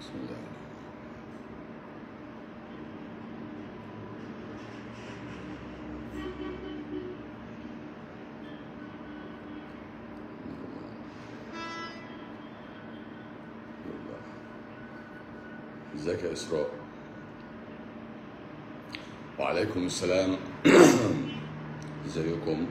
بسم الله ازيك يا اسراء وعليكم السلام ازيكم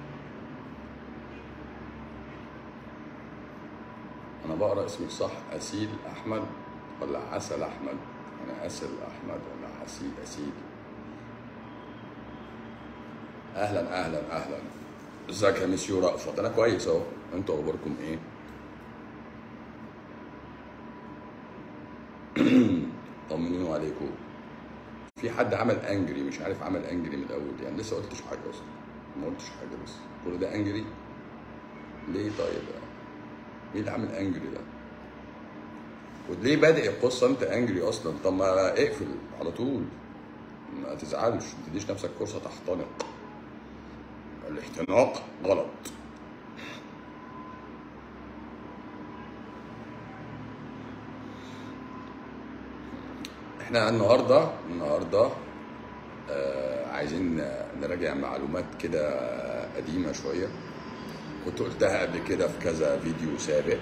انا بقرا اسمك صح اسيل احمد ولا عسل احمد انا اسل احمد ولا عسيل اسيل اهلا اهلا اهلا ازيك يا مسيو رأفت انا كويس اهو انتوا اخباركم ايه طمنينوا عليكم في حد عمل انجري مش عارف عمل انجري من الاول يعني لسه قلتش حاجه اصلا ما قلتش حاجه بس كل ده انجري ليه طيب مين اللي عامل انجري ده وليه بادئ القصه انت انجري اصلا طب ما اقفل على طول ما تزعلش ما تديش نفسك فرصه تحتنق الاحتناق غلط احنا النهارده النهارده آه عايزين نراجع معلومات كده قديمه شويه كنت قلتها قبل كده في كذا فيديو سابق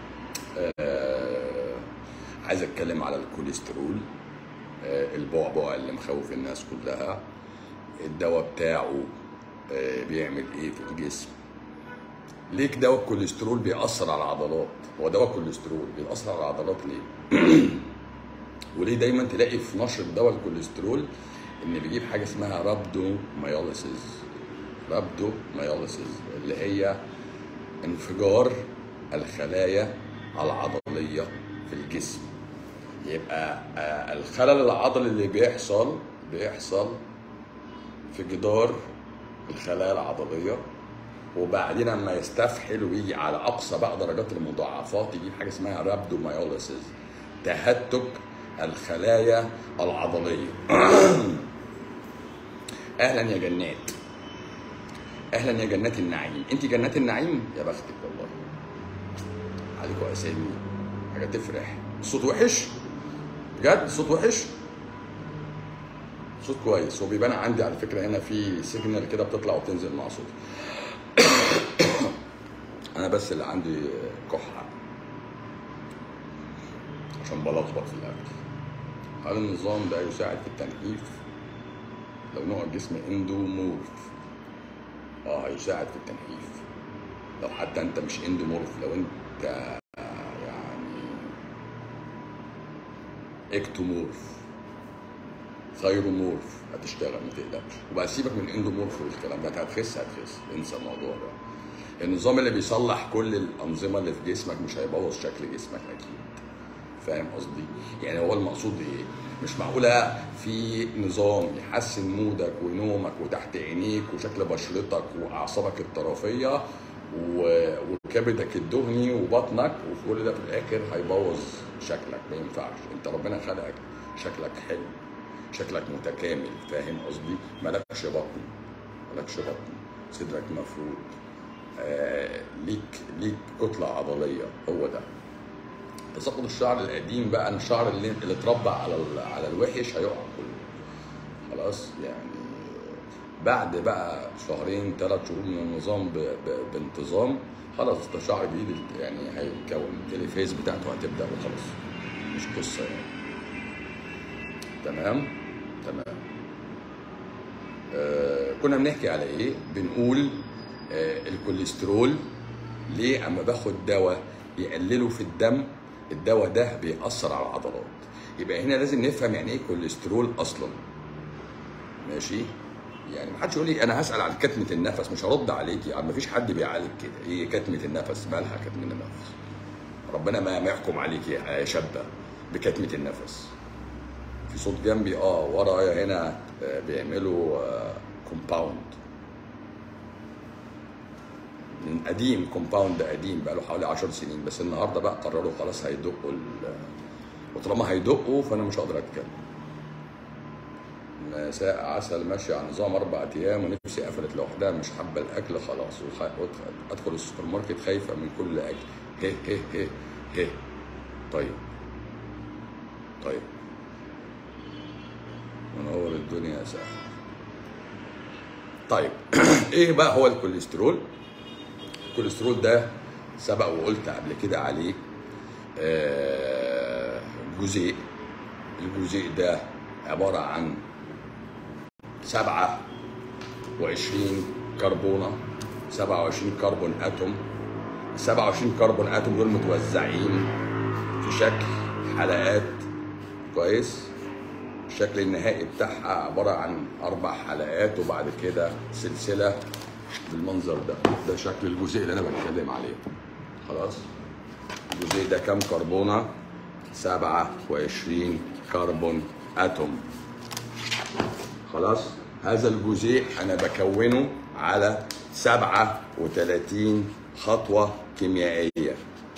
آه عايز اتكلم على الكوليسترول آه البعبع اللي مخوف الناس كلها الدواء بتاعه آه بيعمل ايه في الجسم ليه دواء الكوليسترول بيأثر على العضلات هو دواء الكوليسترول بيأثر على العضلات ليه وليه دايما تلاقي في نشر دواء الكوليسترول ان بيجيب حاجه اسمها رابدو مايوليسيس رابدو مايوليسيس اللي هي انفجار الخلايا العضليه في الجسم يبقى آه، الخلل العضلي اللي بيحصل بيحصل في جدار الخلايا العضليه وبعدين لما يستفحل ويجي على اقصى بقى درجات المضاعفات يجيب حاجه اسمها رابدومايوليسيس تهتك الخلايا العضليه اهلا يا جنات اهلا يا جنات النعيم انت جنات النعيم يا بختك والله عليكم اسامي حاجه تفرح الصوت وحش بجد الصوت وحش صوت كويس هو بيبان عندي على فكره هنا في سيجنال كده بتطلع وتنزل مع صوتي انا بس اللي عندي كحه عشان بلخبط في الاكل هل النظام ده يساعد في التنحيف لو نوع الجسم اندومورف اه هيساعد في التنحيف لو حتى انت مش اندومورف لو انت يعني اكتومورف ثايرومورف هتشتغل ما تقلقش وبقى سيبك من اندومورف والكلام ده هتخس هتخس انسى الموضوع ده النظام اللي بيصلح كل الانظمه اللي في جسمك مش هيبوظ شكل جسمك اكيد فاهم قصدي؟ يعني هو المقصود ايه؟ مش معقوله في نظام يحسن مودك ونومك وتحت عينيك وشكل بشرتك واعصابك الطرفيه و- وكبدك الدهني وبطنك وفي كل ده في الاخر هيبوظ شكلك ما ينفعش انت ربنا خلقك شكلك حلو شكلك متكامل فاهم قصدي؟ مالكش بطن مالكش بطن صدرك مفرود آه ليك ليك كتله عضليه هو ده تساقط الشعر القديم بقى إن الشعر اللي, اللي اتربى على ال- على الوحش هيقع كله خلاص يعني بعد بقى شهرين ثلاث شهور من النظام ب... ب... بانتظام خلاص ده شعر جديد يعني هيتكون التليفيز بتاعته هتبدا وخلاص مش قصه يعني تمام تمام آه كنا بنحكي على ايه بنقول آه الكوليسترول ليه اما باخد دواء يقلله في الدم الدواء ده بيأثر على العضلات يبقى هنا لازم نفهم يعني ايه كوليسترول اصلا ماشي يعني ما حدش يقول لي انا هسال عن كتمه النفس مش هرد عليك يعني ما فيش حد بيعالج كده ايه كتمه النفس مالها كتمه النفس ربنا ما ما يحكم عليك يا يا شابه بكتمه النفس في صوت جنبي اه ورايا هنا آه، بيعملوا كومباوند من قديم كومباوند قديم بقى له حوالي 10 سنين بس النهارده بقى قرروا خلاص هيدقوا ال- وطالما هيدقوا فانا مش هقدر اتكلم مساء عسل ماشي على نظام اربع ايام ونفسي قفلت لوحدها مش حابه الاكل خلاص وخ- وأدخل- ادخل السوبر ماركت خايفه من كل اكل هه هه هه هه طيب طيب منور الدنيا يا سهل طيب ايه بقى هو الكوليسترول الكوليسترول ده سبق وقلت قبل كده عليه آه، جزيء الجزيء ده عبارة عن سبعة وعشرين كربونة سبعة وعشرين كربون أتوم السبعة وعشرين كربون أتوم دول متوزعين في شكل حلقات كويس الشكل النهائي بتاعها عبارة عن أربع حلقات وبعد كده سلسلة بالمنظر ده ده شكل الجزيء اللي أنا بتكلم عليه خلاص الجزيء ده كام كربونة؟ 27 كربون أتوم خلاص هذا الجزيء أنا بكونه على 37 خطوة كيميائية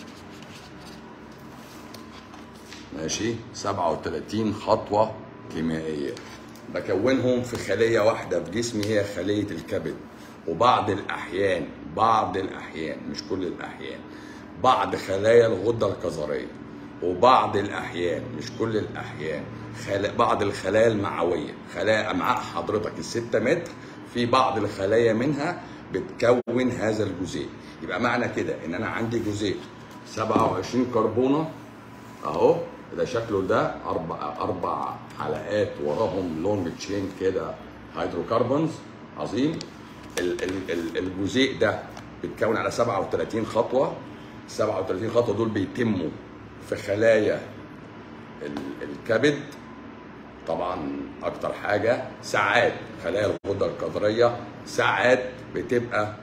ماشي 37 خطوة كيميائية بكونهم في خلية واحدة في جسمي هي خلية الكبد وبعض الأحيان بعض الأحيان مش كل الأحيان بعض خلايا الغدة الكظرية وبعض الأحيان مش كل الأحيان خلا... بعض الخلايا المعوية خلايا أمعاء حضرتك الستة متر في بعض الخلايا منها بتكون هذا الجزيء يبقى معنى كده ان انا عندي جزيء 27 كربونه اهو ده شكله ده اربع اربع حلقات وراهم لونج تشين كده هيدروكربونز عظيم ال- ال- ال- الجزيء ده بيتكون على 37 خطوه ال 37 خطوه دول بيتموا في خلايا ال- الكبد طبعا اكتر حاجه ساعات خلايا الغده الكظريه ساعات بتبقى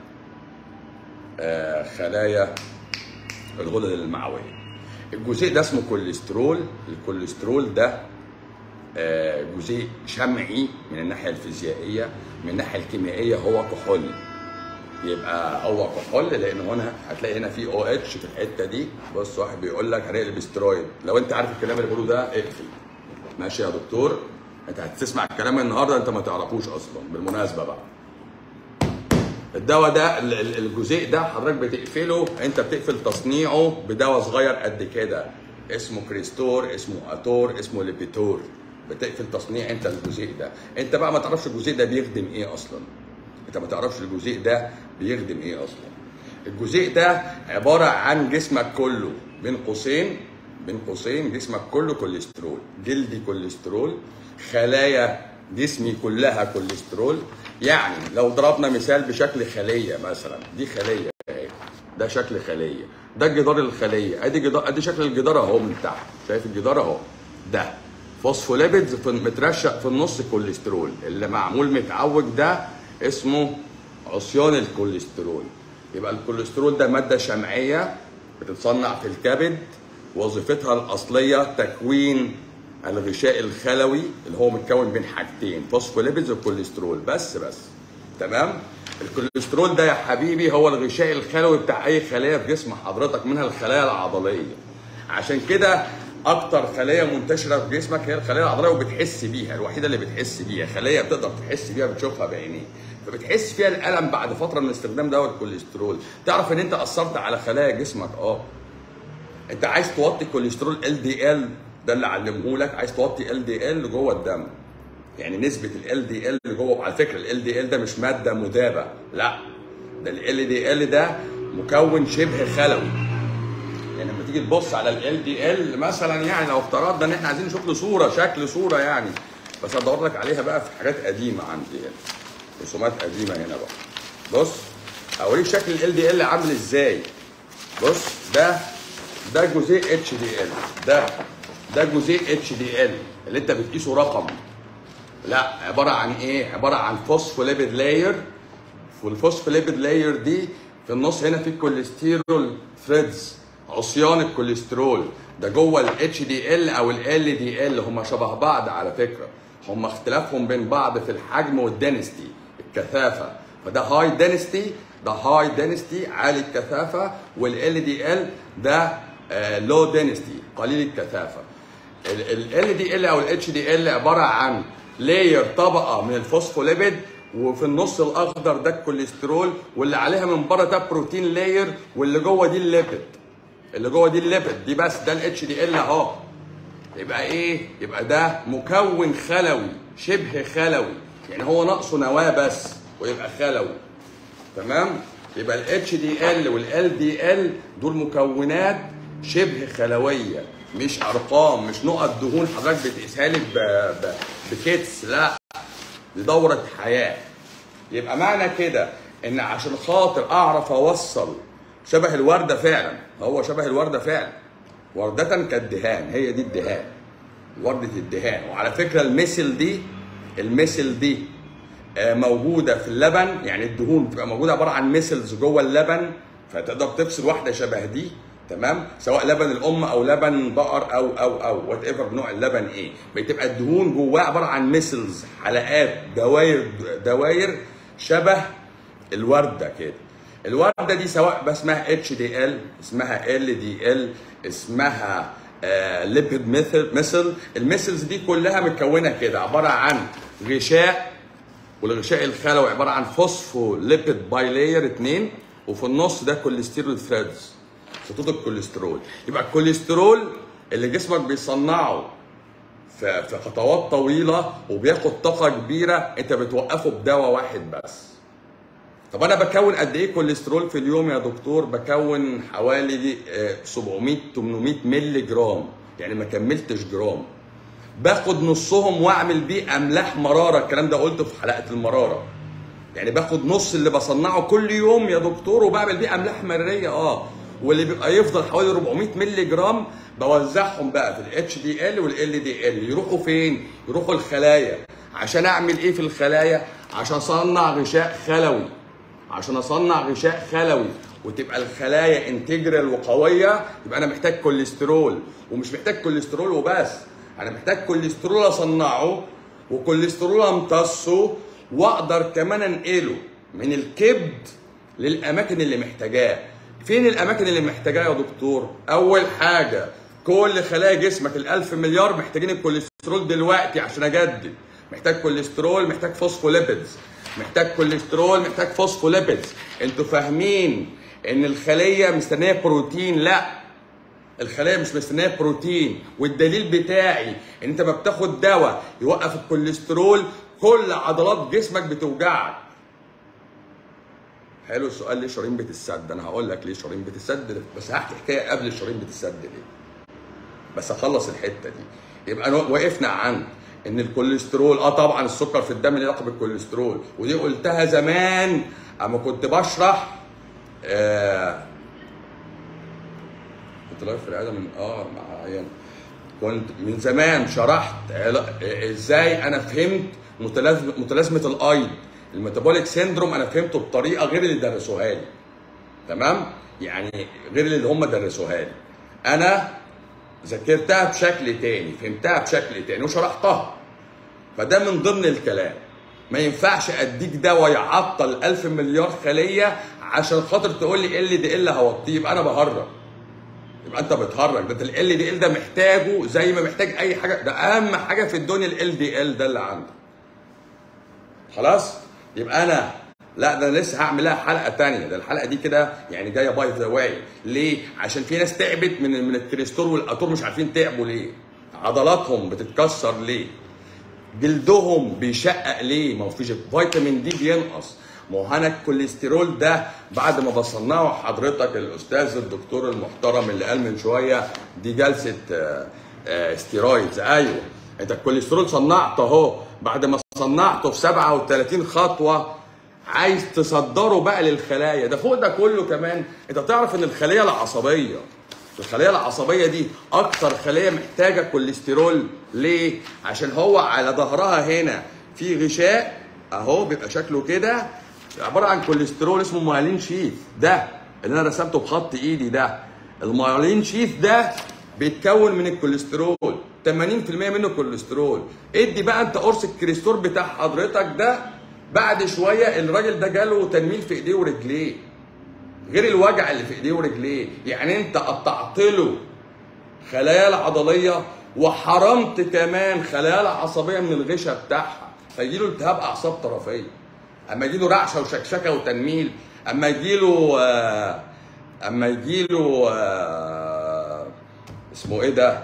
آه، خلايا الغدد المعويه الجزيء ده اسمه كوليسترول الكوليسترول ده آه، جزيء شمعي من الناحيه الفيزيائيه من الناحيه الكيميائيه هو كحول يبقى هو كحول لان هنا هتلاقي هنا في او اتش في الحته دي بص واحد بيقول لك هنقلب استرويد لو انت عارف الكلام اللي بقوله ده اقفل ماشي يا دكتور انت هتسمع الكلام النهارده انت ما تعرفوش اصلا بالمناسبه بقى الدواء ده ال- ال- الجزيء ده حضرتك بتقفله انت بتقفل تصنيعه بدواء صغير قد كده اسمه كريستور اسمه اتور اسمه ليبيتور بتقفل تصنيع انت الجزيء ده انت بقى ما تعرفش الجزيء ده بيخدم ايه اصلا انت ما تعرفش الجزيء ده بيخدم ايه اصلا الجزيء ده عباره عن جسمك كله بين قوسين بين قوسين جسمك كله كوليسترول جلدي كوليسترول خلايا جسمي كلها كوليسترول يعني لو ضربنا مثال بشكل خليه مثلا دي خليه اهي ده شكل خليه ده جدار الخليه ادي جدار ادي شكل الجدار اهو من تحت شايف الجدار اهو ده فوسفوليبيدز في- مترشق في النص كوليسترول اللي معمول متعوج ده اسمه عصيان الكوليسترول يبقى الكوليسترول ده ماده شمعيه بتتصنع في الكبد وظيفتها الاصليه تكوين الغشاء الخلوي اللي هو متكون بين حاجتين فوسفوليبيدز والكوليسترول بس بس تمام الكوليسترول ده يا حبيبي هو الغشاء الخلوي بتاع اي خليه في جسم حضرتك منها الخلايا العضليه عشان كده اكتر خليه منتشره في جسمك هي الخلايا العضليه وبتحس بيها الوحيده اللي بتحس بيها خليه بتقدر تحس بيها بتشوفها بعينيك فبتحس فيها الالم بعد فتره من استخدام دواء الكوليسترول تعرف ان انت اثرت على خلايا جسمك اه انت عايز توطي كوليسترول ال دي ال ده اللي علمه لك عايز توطي ال دي ال جوه الدم يعني نسبه ال دي ال اللي جوه على فكره ال دي ال ده مش ماده مذابه لا ده ال دي ال ده مكون شبه خلوي يعني لما تيجي تبص على ال دي ال مثلا يعني لو افترضنا ان احنا عايزين نشوف له صوره شكل صوره يعني بس هدور لك عليها بقى في حاجات قديمه عندي هنا رسومات قديمه هنا بقى بص اوريك شكل ال دي ال عامل ازاي بص ده ده جزيء اتش دي ال ده ده جزيء اتش دي ال اللي انت بتقيسه رقم لا عباره عن ايه عباره عن فوسفوليبيد لاير والفوسفوليبيد لاير دي في النص هنا في الكوليسترول ثريدز عصيان الكوليسترول ده جوه الاتش دي ال او ال دي ال هم شبه بعض على فكره هم اختلافهم بين بعض في الحجم والدنستي الكثافه فده هاي دنستي ده هاي دنستي عالي الكثافه والال دي ال ده لو دنستي قليل الكثافه ال دي ال او الاتش دي ال عباره عن لاير طبقه من الفوسفوليبيد وفي النص الاخضر ده الكوليسترول واللي عليها من بره ده بروتين لاير واللي جوه دي الليبيد اللي جوه دي الليبيد دي بس ده الاتش دي ال اهو يبقى ايه يبقى ده مكون خلوي شبه خلوي يعني هو ناقصه نواه بس ويبقى خلوي تمام يبقى ال HDL وال LDL دول مكونات شبه خلويه مش ارقام مش نقط دهون حضرتك بتقيسها لي ب- ب- بكتس لا دي دوره حياه يبقى معنى كده ان عشان خاطر اعرف اوصل شبه الورده فعلا هو شبه الورده فعلا ورده كالدهان هي دي الدهان ورده الدهان وعلى فكره المثل دي المثل دي آه، موجوده في اللبن يعني الدهون بتبقى موجوده عباره عن مثلز جوه اللبن فتقدر تفصل واحده شبه دي تمام سواء لبن الام او لبن بقر او او او وات ايفر نوع اللبن ايه بتبقى الدهون جواها عباره عن مثلز حلقات دواير دواير شبه الورده كده الورده دي سواء بقى اسمها اتش دي ال اسمها ال دي ال اسمها ليبيد مثل مثل المثلز دي كلها متكونه كده عباره عن غشاء والغشاء الخلوي عباره عن فوسفو ليبيد باي لاير 2 وفي النص ده كوليسترول ثريدز خطوط الكوليسترول يبقى الكوليسترول اللي جسمك بيصنعه في في خطوات طويله وبياخد طاقه كبيره انت بتوقفه بدواء واحد بس طب انا بكون قد ايه كوليسترول في اليوم يا دكتور بكون حوالي آه، 700 800 مللي جرام يعني ما كملتش جرام باخد نصهم واعمل بيه املاح مراره الكلام ده قلته في حلقه المراره يعني باخد نص اللي بصنعه كل يوم يا دكتور وبعمل بيه املاح مراريه اه واللي بيبقى يفضل حوالي 400 مللي جرام بوزعهم بقى في الاتش دي ال والال دي ال يروحوا فين؟ يروحوا الخلايا عشان اعمل ايه في الخلايا؟ عشان اصنع غشاء خلوي عشان اصنع غشاء خلوي وتبقى الخلايا انتجرال وقويه يبقى انا محتاج كوليسترول ومش محتاج كوليسترول وبس انا محتاج كوليسترول اصنعه وكوليسترول امتصه واقدر كمان انقله من الكبد للاماكن اللي محتاجاه فين الاماكن اللي محتاجاه يا دكتور اول حاجه كل خلايا جسمك الألف مليار محتاجين الكوليسترول دلوقتي عشان اجدد محتاج كوليسترول محتاج فوسفوليبيدز محتاج كوليسترول محتاج فوسفوليبيدز انتوا فاهمين ان الخليه مستنيه بروتين لا الخلايا مش مستنيه بروتين والدليل بتاعي ان انت ما بتاخد دواء يوقف الكوليسترول كل عضلات جسمك بتوجعك حلو السؤال ليه شرايين بتتسد انا هقول لك ليه شرايين بتتسد بس هحكي حكايه قبل شرايين بتتسد ليه بس اخلص الحته دي يبقى أنا وقفنا عند ان الكوليسترول اه طبعا السكر في الدم ليه علاقه بالكوليسترول ودي قلتها زمان اما كنت بشرح آه كنت لايف في العياده من اه مع عيان كنت من زمان شرحت علا- ازاي انا فهمت متلازمه متلازمه الايض الميتابوليك سيندروم انا فهمته بطريقه غير اللي درسوها لي تمام يعني غير اللي هم درسوها لي انا ذاكرتها بشكل تاني فهمتها بشكل تاني وشرحتها فده من ضمن الكلام ما ينفعش اديك دواء يعطل ألف مليار خليه عشان خاطر تقول لي ال دي ال هوطيه يبقى انا بهرج يبقى انت بتهرج ده انت ال دي ال ده محتاجه زي ما محتاج اي حاجه ده اهم حاجه في الدنيا ال دي ال ده اللي عندك خلاص يبقى انا لا ده انا لسه هعمل لها حلقه تانية ده الحلقه دي كده يعني جايه باي ذا واي ليه عشان في ناس تعبت من من الكريستور والاتور مش عارفين تعبوا ليه عضلاتهم بتتكسر ليه جلدهم بيشقق ليه ما هو في فيتامين دي بينقص ما هو انا الكوليسترول ده بعد ما بصنعه حضرتك الاستاذ الدكتور المحترم اللي قال من شويه دي جلسه آه، آه، ستيرويدز ايوه انت الكوليسترول صنعته اهو بعد ما صنعته في 37 خطوه عايز تصدره بقى للخلايا ده فوق ده كله كمان انت تعرف ان الخليه العصبيه الخليه العصبيه دي اكتر خليه محتاجه كوليسترول ليه عشان هو على ظهرها هنا في غشاء اهو بيبقى شكله كده عباره عن كوليسترول اسمه مايلين شيث ده اللي انا رسمته بخط ايدي ده المايلين شيث ده بيتكون من الكوليسترول 80% منه كوليسترول ادي بقى انت قرص الكريستور بتاع حضرتك ده بعد شويه الراجل ده جاله تنميل في ايديه ورجليه غير الوجع اللي في ايديه ورجليه يعني انت قطعت له خلايا العضليه وحرمت كمان خلايا العصبيه من الغشاء بتاعها فيجيله التهاب اعصاب طرفيه اما يجيله رعشه وشكشكه وتنميل اما يجيله آه، اما يجيله آه، اسمه ايه ده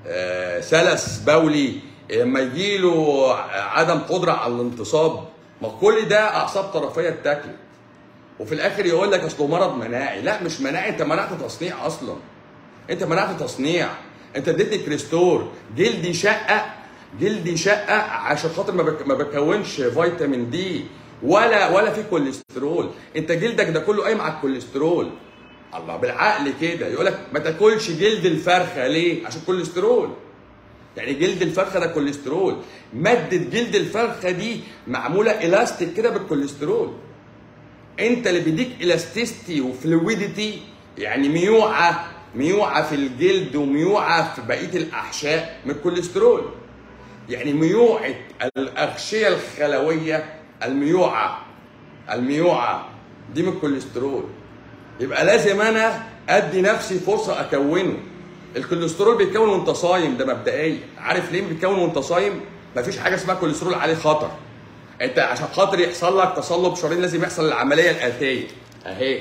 آه، سلس بولي لما يجي له عدم قدره على الانتصاب ما كل ده اعصاب طرفيه اتاكلت وفي الاخر يقول لك اصله مرض مناعي لا مش مناعي انت منعت تصنيع اصلا انت منعت تصنيع انت اديتني كريستور جلدي شقق جلدي شقق عشان خاطر ما, بك... ما بكونش فيتامين دي ولا ولا في كوليسترول انت جلدك ده كله قايم على الكوليسترول الله بالعقل كده يقول لك ما تاكلش جلد الفرخه ليه عشان كوليسترول يعني جلد الفرخه ده كوليسترول ماده جلد الفرخه دي معموله الاستيك كده بالكوليسترول انت اللي بيديك الاستيستي وفلويديتي يعني ميوعه ميوعه في الجلد وميوعه في بقيه الاحشاء من الكوليسترول يعني ميوعه الاغشيه الخلويه الميوعه الميوعه دي من الكوليسترول يبقى لازم انا ادي نفسي فرصه اكونه الكوليسترول بيتكون وانت صايم ده مبدئيا عارف ليه بيتكون وانت صايم مفيش حاجه اسمها كوليسترول عليه خطر انت عشان خاطر يحصل لك تصلب شرايين لازم يحصل العمليه الاتيه اهي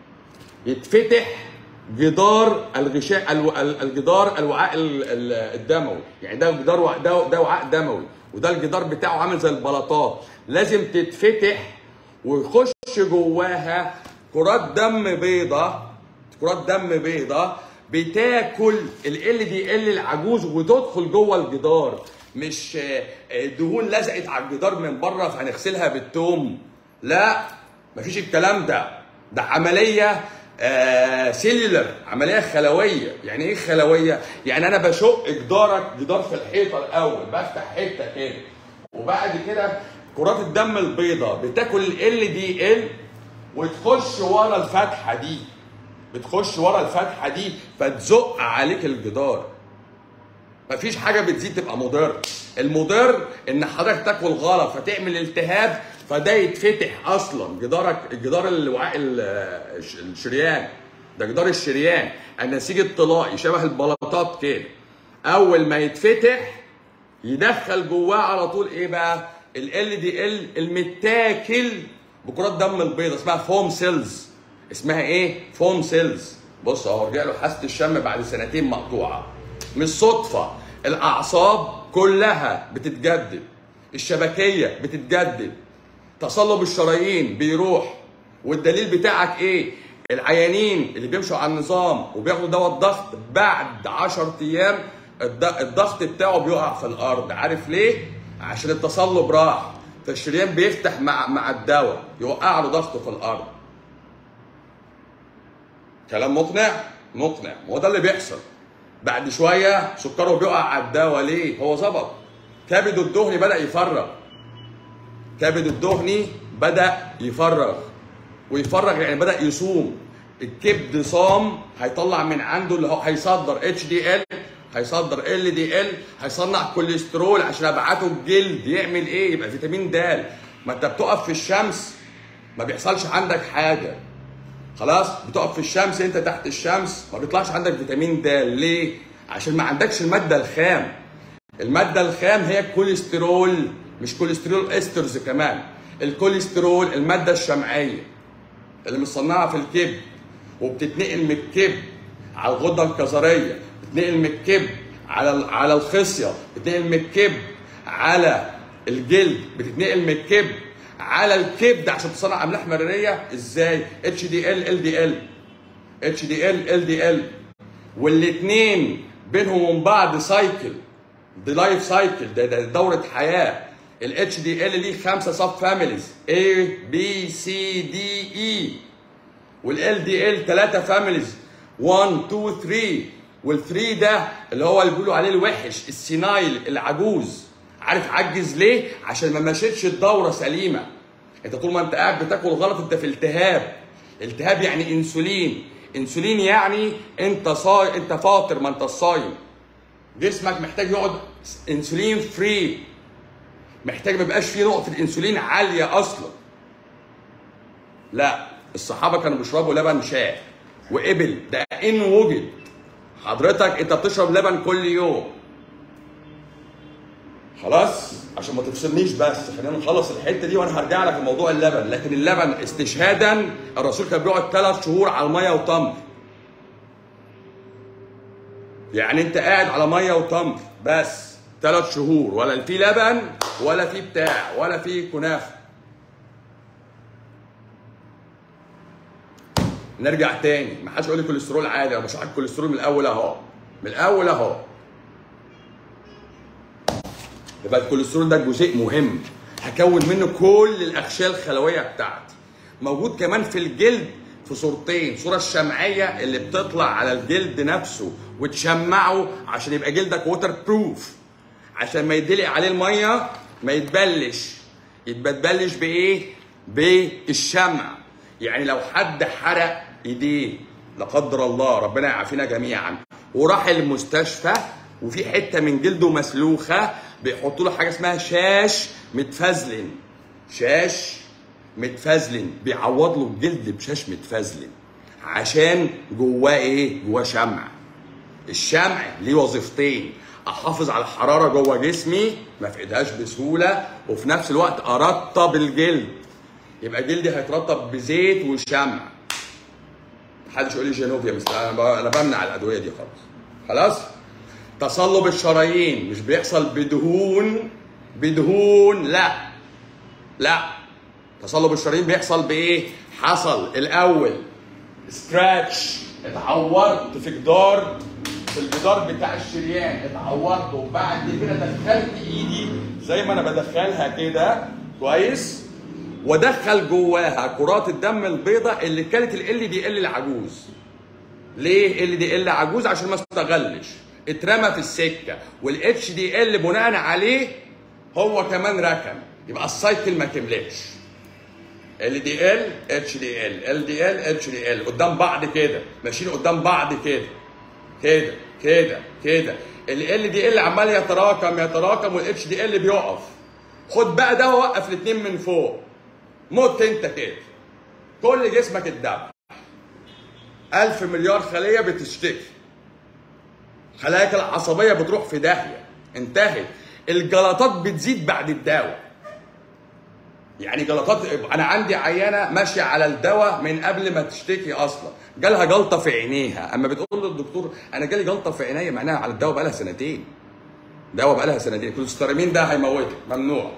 يتفتح جدار الغشاء الو... ال- الجدار الوعاء ال- ال- الدموي يعني ده جدار وع- ده ده وعاء دموي وده الجدار بتاعه عامل زي البلاطات لازم تتفتح ويخش جواها كرات دم بيضة كرات دم بيضة بتاكل ال دي ال العجوز وتدخل جوه الجدار مش آه، آه، دهون لزقت على الجدار من بره فهنغسلها بالثوم لا مفيش الكلام ده ده عمليه آه سيلولر عمليه خلويه يعني ايه خلويه يعني انا بشق جدارك جدار في الحيطه الاول بفتح حته كده وبعد كده كرات الدم البيضاء بتاكل ال دي ال وتخش ورا الفتحه دي بتخش ورا الفتحه دي فتزق عليك الجدار مفيش حاجه بتزيد تبقى مضر المضر ان حضرتك تاكل غلط فتعمل التهاب فده يتفتح اصلا جدارك الجدار الوعاء ال- الش- الشريان ده جدار الشريان النسيج الطلائي شبه البلاطات كده اول ما يتفتح يدخل جواه على طول ايه بقى ال دي ال المتاكل بكرات دم البيضاء اسمها فوم سيلز اسمها ايه فوم سيلز بص اهو رجع له حاسه الشم بعد سنتين مقطوعه مش صدفه الاعصاب كلها بتتجدد الشبكيه بتتجدد تصلب الشرايين بيروح والدليل بتاعك ايه العيانين اللي بيمشوا على النظام وبياخدوا دواء الضغط بعد 10 ايام الض- الضغط بتاعه بيقع في الارض عارف ليه عشان التصلب راح فالشريان بيفتح مع مع الدواء يوقع له ضغطه في الارض كلام مقنع مقنع ما هو ده اللي بيحصل بعد شويه سكره بيقع على الدواء ليه هو ظبط كبده الدهني بدا يفرغ كبد الدهني بدا يفرغ ويفرغ يعني بدا يصوم الكبد صام هيطلع من عنده اللي هو هيصدر اتش دي ال هيصدر ال دي ال هيصنع كوليسترول عشان ابعته الجلد يعمل ايه يبقى فيتامين د ما انت بتقف في الشمس ما بيحصلش عندك حاجه خلاص بتقف في الشمس انت تحت الشمس ما بيطلعش عندك فيتامين د ليه عشان ما عندكش الماده الخام المادة الخام هي الكوليسترول مش كوليسترول استرز كمان الكوليسترول المادة الشمعية اللي مصنعة في الكبد وبتتنقل من الكبد على الغدة الكظرية بتتنقل من الكبد على ال- على الخصية بتتنقل من الكبد على الجلد بتتنقل من الكبد على الكبد عشان تصنع املاح مراريه ازاي اتش دي ال ال دي ال اتش دي ال ال دي ال والاثنين بينهم وبين بعض سايكل دي لايف سايكل ده, ده دوره حياه الاتش دي ال ليه خمسه سب فاميليز A B C D E والال دي ال ثلاثه فاميليز 1 2 3 وال3 ده اللي هو اللي بيقولوا عليه الوحش السينايل العجوز عارف عجز ليه؟ عشان ما مشيتش الدوره سليمه انت طول ما انت قاعد بتاكل غلط انت في التهاب التهاب يعني انسولين انسولين يعني انت صاي انت فاطر ما انت صايم جسمك محتاج يقعد انسولين فري محتاج ما يبقاش فيه نقطه انسولين عاليه اصلا لا الصحابه كانوا بيشربوا لبن شاه وابل ده ان وجد حضرتك انت بتشرب لبن كل يوم خلاص عشان ما تفصلنيش بس خلينا نخلص الحته دي وانا هرجع لك لموضوع اللبن لكن اللبن استشهادا الرسول كان بيقعد ثلاث شهور على الميه وتمر يعني انت قاعد على ميه وتمر بس ثلاث شهور ولا في لبن ولا في بتاع ولا في كنافه نرجع تاني ما حدش يقول لي كوليسترول عالي انا بشرح الكوليسترول من الاول اهو من الاول اهو يبقى الكوليسترول ده جزء مهم هكون منه كل الاغشيه الخلويه بتاعتي موجود كمان في الجلد في صورتين صوره الشمعيه اللي بتطلع على الجلد نفسه وتشمعه عشان يبقى جلدك ووتر بروف عشان ما يدلق عليه الميه ما يتبلش يبقى تبلش بايه بالشمع يعني لو حد حرق ايديه لا قدر الله ربنا يعافينا جميعا وراح المستشفى وفي حته من جلده مسلوخه بيحطوا له حاجه اسمها شاش متفزلن شاش متفزلن بيعوض له الجلد بشاش متفزلن عشان جواه ايه؟ جواه شمع الشمع ليه وظيفتين احافظ على الحراره جوه جسمي ما افقدهاش بسهوله وفي نفس الوقت ارطب الجلد يبقى جلدي هيترطب بزيت وشمع محدش يقول لي جينوفيا بس انا ب- انا بمنع الادويه دي خالص خلاص تصلب الشرايين مش بيحصل بدهون بدهون لا لا تصلب الشرايين بيحصل بايه حصل الاول سكراتش اتعورت في جدار في الجدار بتاع الشريان اتعورت وبعد كده دخلت ايدي زي ما انا بدخلها كده كويس ودخل جواها كرات الدم البيضاء اللي كانت ال دي ال العجوز ليه ال دي ال عجوز عشان ما استغلش اترمى في السكه والاتش دي ال بناء عليه هو كمان ركن يبقى السايكل ما كملتش ال دي ال اتش دي ال ال دي ال اتش دي ال قدام بعض كده ماشيين قدام بعض كده كده كده كده ال دي ال عمال يتراكم يتراكم والاتش دي ال بيقف خد بقى ده ووقف الاثنين من فوق مت انت كده كل جسمك اتدبح ألف مليار خلية بتشتكي خلاياك العصبية بتروح في داهية انتهت الجلطات بتزيد بعد الدواء يعني جلطات انا عندي عيانه ماشيه على الدواء من قبل ما تشتكي اصلا جالها جلطه في عينيها اما بتقول للدكتور انا جالي جلطه في عينيا معناها على الدواء بقالها سنتين دواء بقالها سنتين الكوليسترامين ده هيموتك ممنوع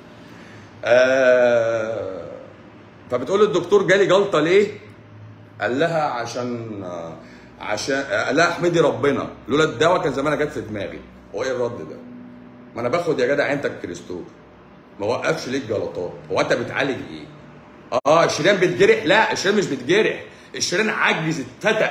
آه فبتقول للدكتور جالي جلطه ليه قال لها عشان آه، عشان آه، قال لها احمدي ربنا لولا الدواء كان زمانها جت في دماغي هو ايه الرد ده ما انا باخد يا جدع عينتك كريستور ما وقفش ليك جلطات هو انت بتعالج ايه اه الشريان بتجرح لا الشريان مش بتجرح الشريان عجز اتفتق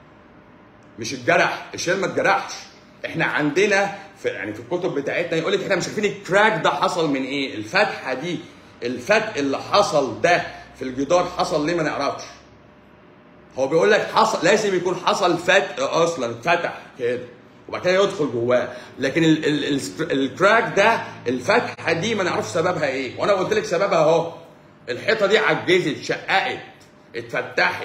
مش اتجرح الشريان ما اتجرحش احنا عندنا في يعني في الكتب بتاعتنا يقول لك احنا مش عارفين الكراك ده حصل من ايه الفتحه دي الفتق اللي حصل ده في الجدار حصل ليه ما نعرفش هو بيقول لك حصل لازم يكون حصل فتق اصلا اتفتح كده وبعد كده يدخل جواه لكن ال ال ال الكراك ده الفتحه دي ما نعرفش سببها ايه وانا قلت لك سببها اهو الحيطه دي عجزت شققت اتفتحت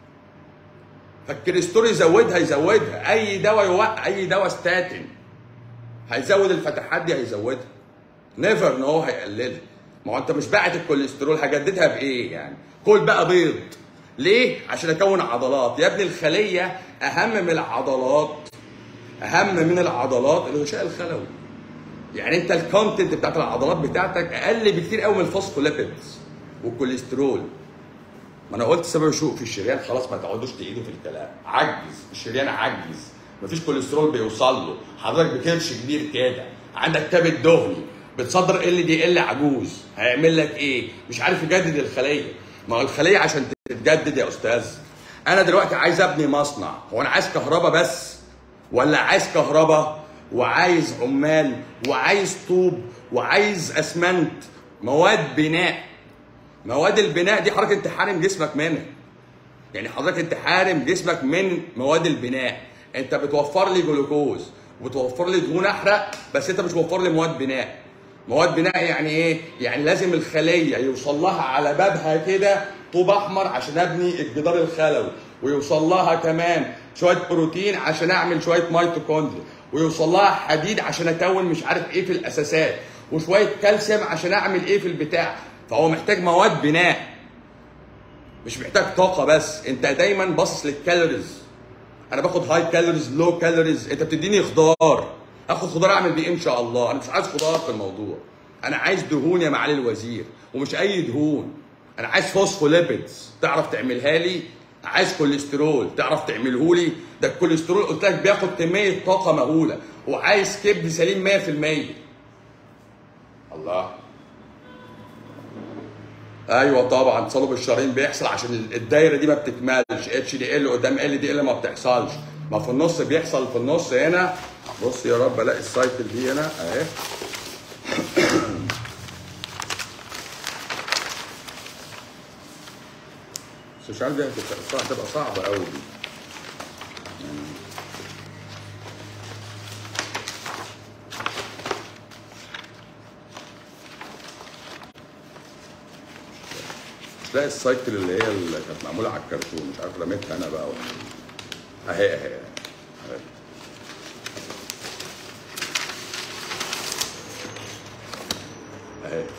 فالكريستور يزودها يزودها اي دواء يوقع اي دواء ستاتين هيزود الفتحات دي هيزودها نيفر ان هو هيقللها ما هو انت مش باعت الكوليسترول هجددها بايه يعني كل بقى بيض ليه عشان اكون عضلات يا ابني الخليه اهم من العضلات اهم من العضلات الغشاء الخلوي يعني انت الكونتنت بتاعت العضلات بتاعتك اقل بكتير قوي من الفوسفوليبيدز والكوليسترول ما انا قلت سبب الشوق في الشريان خلاص ما تقعدوش تعيدوا في الكلام عجز الشريان عجز مفيش كوليسترول بيوصل له حضرتك بكرش كبير كده عندك كبد دهني بتصدر ال دي ال عجوز هيعمل لك ايه مش عارف يجدد الخليه ما هو الخليه عشان تتجدد يا استاذ انا دلوقتي عايز ابني مصنع هو انا عايز كهرباء بس ولا عايز كهرباء وعايز عمال وعايز طوب وعايز اسمنت مواد بناء مواد البناء دي حضرتك انت حارم جسمك منها يعني حضرتك انت حارم جسمك من مواد البناء انت بتوفر لي جلوكوز وبتوفر لي دهون احرق بس انت مش موفر لي مواد بناء مواد بناء يعني ايه يعني لازم الخليه يوصل لها على بابها كده طوب احمر عشان ابني الجدار الخلوي ويوصل لها كمان شويه بروتين عشان اعمل شويه ميتوكوندريا ويوصل لها حديد عشان اكون مش عارف ايه في الاساسات وشويه كالسيوم عشان اعمل ايه في البتاع فهو محتاج مواد بناء مش محتاج طاقه بس انت دايما باصص للكالوريز انا باخد هاي كالوريز لو كالوريز انت بتديني خضار اخد خضار اعمل بيه إيه ان شاء الله انا مش عايز خضار في الموضوع انا عايز دهون يا معالي الوزير ومش اي دهون انا عايز فوسفوليبيدز تعرف تعملها لي عايز كوليسترول تعرف تعمله لي ده الكوليسترول قلت لك بياخد كميه طاقه مهوله وعايز كبد سليم 100% الله ايوه طبعا تصلب الشرايين بيحصل عشان الدايره دي ما بتكملش اتش دي ال قدام ال دي ال ما بتحصلش ما في النص بيحصل في النص هنا بص يا رب الاقي السايكل دي هنا اهي بس مش عارف دي هتبقى هتبقى صعبه قوي دي يعني مش لاقي السايكل اللي هي اللي كانت معموله على الكرتون مش عارف رميتها انا بقى ولا اهي اهي اهي اهي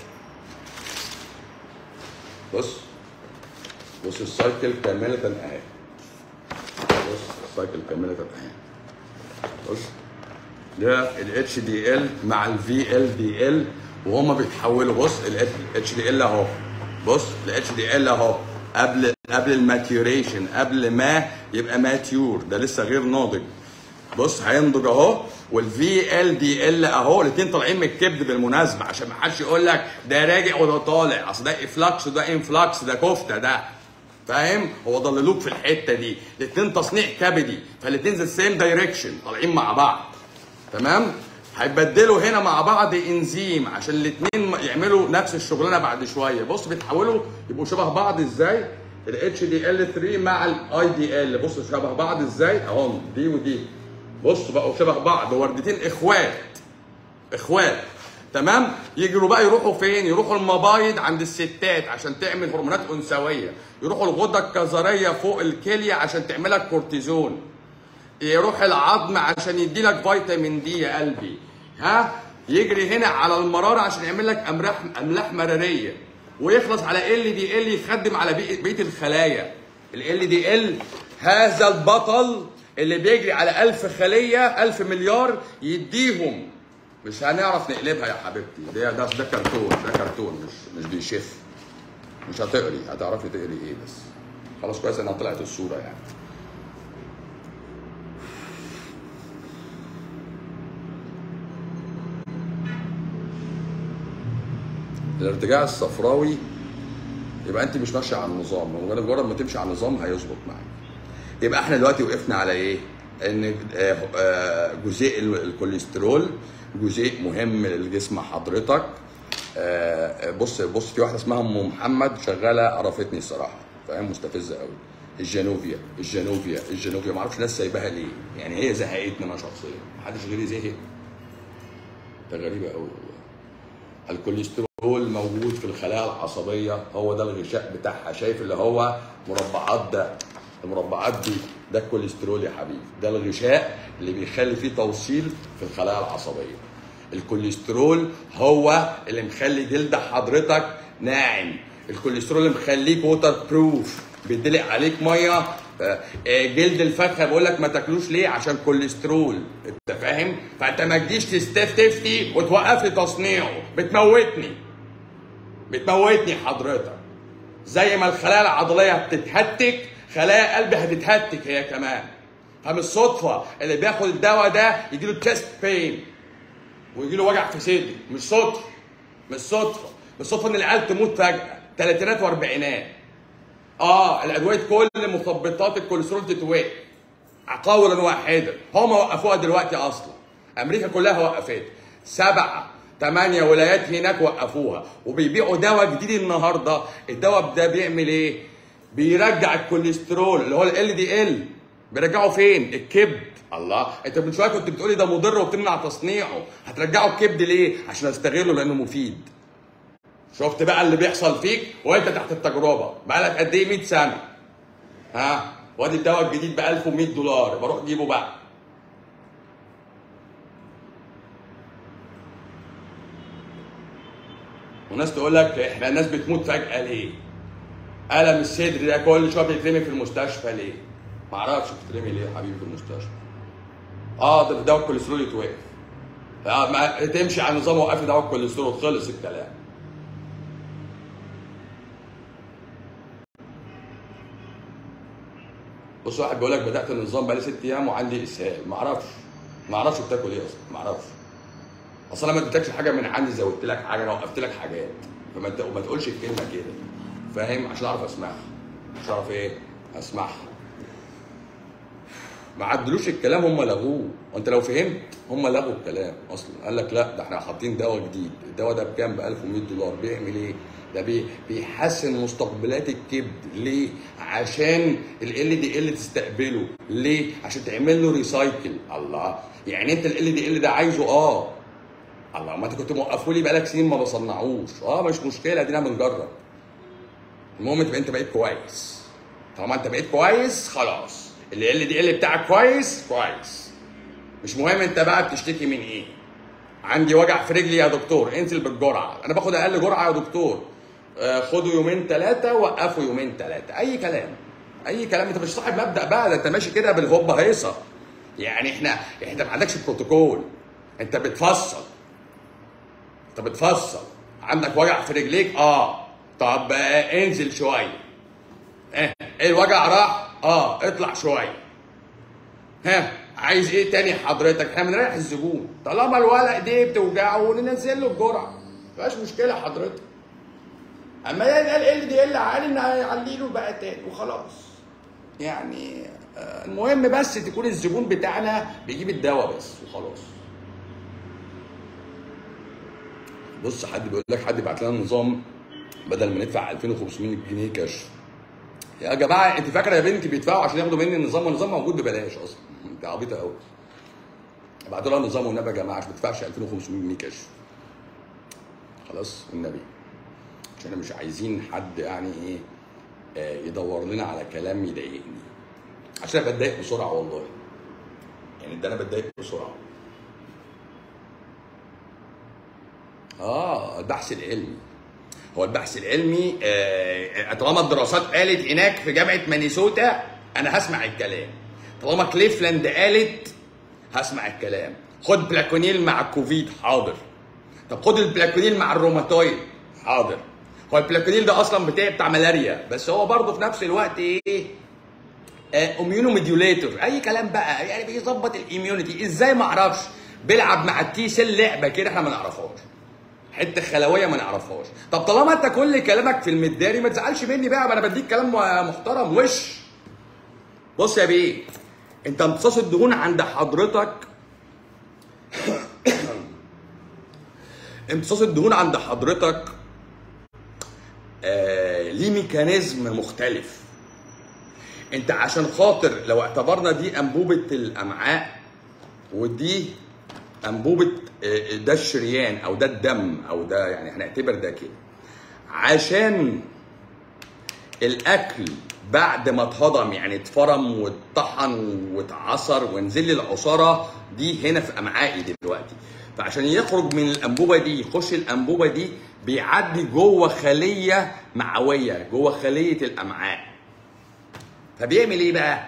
بص بص السايكل كاملة اهي بص السايكل كاملة اهي بص ده ال اتش دي ال مع الفي ال دي ال وهما بيتحولوا بص ال اتش دي ال اهو بص ال اتش دي ال اهو قبل قبل الماتيوريشن قبل ما يبقى ماتيور ده لسه غير ناضج بص هينضج اهو والفي ال دي ال اهو الاثنين طالعين من الكبد بالمناسبه عشان ما حدش يقول لك ده راجع وده طالع اصل ده افلاكس وده انفلاكس ده كفته ده فاهم هو ضللوك في الحته دي الاثنين تصنيع كبدي فالاثنين ذا سيم دايركشن طالعين مع بعض تمام هيبدلوا هنا مع بعض انزيم عشان الاثنين يعملوا نفس الشغلانه بعد شويه بص بيتحولوا يبقوا شبه بعض ازاي الاتش دي ال 3 مع الاي دي ال بص شبه بعض ازاي اهو دي ودي بص بقوا شبه بعض وردتين اخوات اخوات تمام يجروا بقى يروحوا فين يروحوا المبايض عند الستات عشان تعمل هرمونات انثويه يروحوا الغده الكظريه فوق الكليه عشان تعملك كورتيزون يروح العظم عشان يدي لك فيتامين دي يا قلبي ها يجري هنا على المراره عشان يعمل لك املاح املاح مراريه ويخلص على ال دي ال يخدم على بقيه الخلايا ال دي ال هذا البطل اللي بيجري على ألف خلية ألف مليار يديهم مش هنعرف نقلبها يا حبيبتي ده ده ده كرتون ده كرتون مش مش بيشف مش هتقري هتعرفي تقري ايه بس خلاص كويس انها طلعت الصورة يعني الارتجاع الصفراوي يبقى انت مش ماشيه على النظام مجرد ما تمشي على النظام هيظبط معاك يبقى احنا دلوقتي وقفنا على ايه؟ ان جزيء الكوليسترول جزيء مهم للجسم حضرتك بص بص في واحده اسمها ام محمد شغاله قرفتني الصراحه فاهم مستفزه قوي الجنوفيا الجنوفيا الجنوفيا ما اعرفش الناس سايباها ليه يعني هي زهقتني انا شخصيا محدش غيري زهق ده غريبه قوي والله الكوليسترول موجود في الخلايا العصبيه هو ده الغشاء بتاعها شايف اللي هو مربعات ده المربعات دي ده الكوليسترول يا حبيبي ده الغشاء اللي بيخلي فيه توصيل في الخلايا العصبيه الكوليسترول هو اللي مخلي جلد حضرتك ناعم الكوليسترول اللي مخليك ووتر بروف بيدلق عليك ميه جلد الفخذ بقول لك ما تاكلوش ليه عشان كوليسترول انت فاهم فانت ما تجيش تستفتي وتوقف لي تصنيعه بتموتني بتموتني حضرتك زي ما الخلايا العضليه بتتهتك خلايا قلبي هتتهتك هي كمان فمش صدفه اللي بياخد الدواء ده يجي له تشست بين ويجي له وجع في صدره مش صدفه مش صدفه مش صدفه ان العيال تموت فجاه ثلاثينات واربعينات اه الادويه كل مثبطات الكوليسترول تتوقف قولا واحدا هم وقفوها دلوقتي اصلا امريكا كلها وقفتها سبعه ثمانية ولايات هناك وقفوها وبيبيعوا دواء جديد النهارده الدواء ده بيعمل ايه؟ بيرجع الكوليسترول اللي هو ال دي ال بيرجعه فين؟ الكبد الله انت من شويه كنت بتقولي ده مضر وبتمنع تصنيعه هترجعه الكبد ليه؟ عشان استغله لانه مفيد شفت بقى اللي بيحصل فيك وانت تحت التجربه بقالك قد ايه 100 سنه ها وادي الدواء الجديد ب 1100 دولار بروح جيبه بقى وناس تقول لك احنا الناس بتموت فجاه ليه؟ الم الصدر ده كل شويه بيترمي في المستشفى ليه؟ ما اعرفش بتترمي ليه يا حبيبي في المستشفى اه ده دواء الكوليسترول يتوقف آه ما تمشي على نظام وقفي دواء الكوليسترول خلص الكلام بص واحد بيقول لك بدات النظام بقالي ست ايام وعندي اسهال ما اعرفش ما اعرفش بتاكل ايه اصلا ما اعرفش اصل انا ما اديتكش حاجه من عندي زودت لك حاجه انا وقفت لك حاجات فما انت وما تقولش الكلمه كده فاهم عشان اعرف اسمعها عشان اعرف ايه اسمعها ما عدلوش الكلام هم لغوه وانت لو فهمت هم لغوا الكلام اصلا قال لك لا ده احنا حاطين دواء جديد الدواء ده بكام ب 1100 دولار بيعمل ايه ده بي بيحسن مستقبلات الكبد ليه عشان ال دي ال تستقبله ليه عشان تعمل له ريسايكل الله يعني انت ال دي ال ده عايزه اه الله ما انت كنت موقفه لي بقالك سنين ما بصنعوش اه مش مشكله ادينا بنجرب المهم تبقى انت بقيت كويس طالما انت بقيت كويس خلاص ال ال دي ال بتاعك كويس كويس مش مهم انت بقى بتشتكي من ايه عندي وجع في رجلي يا دكتور انزل بالجرعه انا باخد اقل جرعه يا دكتور آه، خدوا يومين ثلاثه وقفوا يومين ثلاثه اي كلام اي كلام انت مش صاحب مبدا بقى ده انت ماشي كده بالهوبا هيصه يعني احنا انت ما عندكش بروتوكول انت بتفصل انت بتفصل عندك وجع في رجليك اه طب آه، انزل شويه اه ايه الوجع راح اه اطلع شويه ها عايز ايه تاني حضرتك احنا بنريح الزبون طالما الولد ايديه بتوجعه ننزل له الجرعه مفيهاش مشكله حضرتك اما يقل ال دي ال عالي ان هيعلي له بقى تاني وخلاص يعني آه، المهم بس تكون الزبون بتاعنا بيجيب الدواء بس وخلاص بص حد بيقول لك حد بعت لنا نظام بدل ما ندفع 2500 جنيه كشف يا جماعه انت فاكره يا بنتي بيدفعوا عشان ياخدوا مني النظام والنظام موجود ببلاش اصلا انت عبيطه قوي ابعتوا لها النظام والنبي يا جماعه عشان ما تدفعش 2500 جنيه كشف خلاص والنبي عشان احنا مش عايزين حد يعني ايه آه، يدور لنا على كلام يضايقني عشان انا بتضايق بسرعه والله يعني ده انا بتضايق بسرعه اه البحث العلمي هو البحث العلمي آه، طالما الدراسات قالت هناك في جامعه مانيسوتا انا هسمع الكلام طالما كليفلاند قالت هسمع الكلام خد بلاكونيل مع الكوفيد حاضر طب خد البلاكونيل مع الروماتويد حاضر هو البلاكونيل ده اصلا بتاع بتاع ملاريا بس هو برضه في نفس الوقت ايه اميونو ميديوليتور اي كلام بقى يعني بيظبط الاميونيتي ازاي ما اعرفش بيلعب مع التي سيل لعبه كده احنا ما نعرفهاش حته خلويه ما نعرفهاش طب طالما انت كل كلامك في المداري ما تزعلش مني بقى ما انا بديك كلام محترم وش بص يا بيه انت امتصاص الدهون عند حضرتك امتصاص الدهون عند حضرتك آه ليه ميكانيزم مختلف انت عشان خاطر لو اعتبرنا دي انبوبه الامعاء ودي انبوبه آه، ده الشريان او ده الدم او ده يعني هنعتبر ده كده عشان الاكل بعد ما اتهضم يعني اتفرم واتطحن واتعصر ونزل لي العصاره دي هنا في امعائي دلوقتي فعشان يخرج من الانبوبه دي يخش الانبوبه دي بيعدي جوه خليه معويه جوه خليه الامعاء فبيعمل ايه بقى